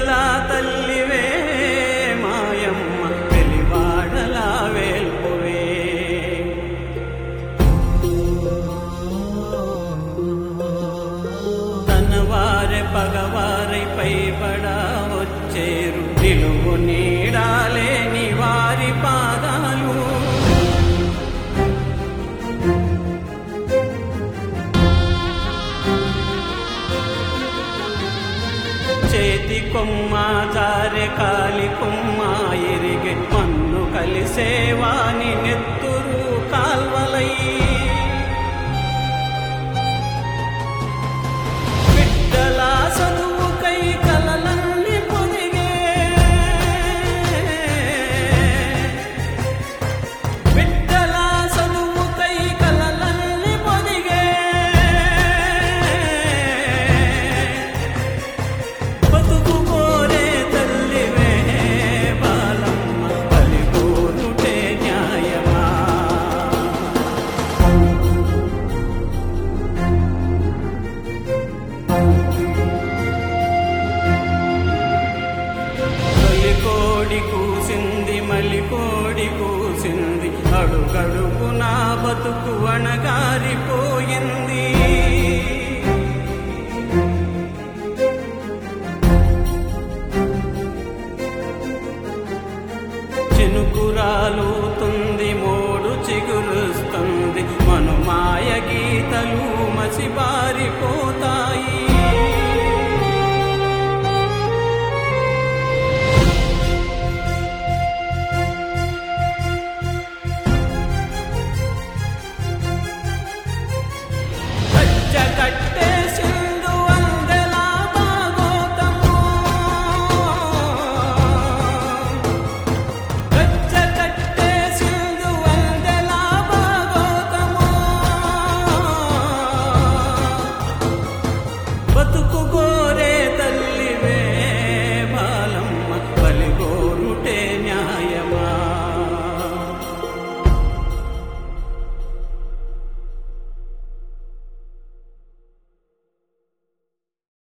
బిడ్డల తల్లివే మాయమ్మ వెలివాడలా వేల్పువే తన వారె పగవారై పైబడా వచ్చేరు నిలువు నీడాలేని వారి పాదాలు చేతి కొమ్మ జారె కాలి కొమ్మ ఎరిగే మన్ను కలిసేవాని నెత్తురు కాల్వలై బిడ్డల చదువుకై కలలన్నీ పొదిగే బిడ్డల చదువుకై కలలన్నీ పొదిగే బతుకు కోరే తల్లివే బాలమ్మ బలిగోరుటే న్యాయమా తొలి కోడి కూసింది మలి కోడి కూసింది అడుగడుగు నా బతుకు అణగారిపోయింది చినుకురాలుతుంది మోడు చిగురుస్తుంది మనుమాయ గీతలు మసిబారిపో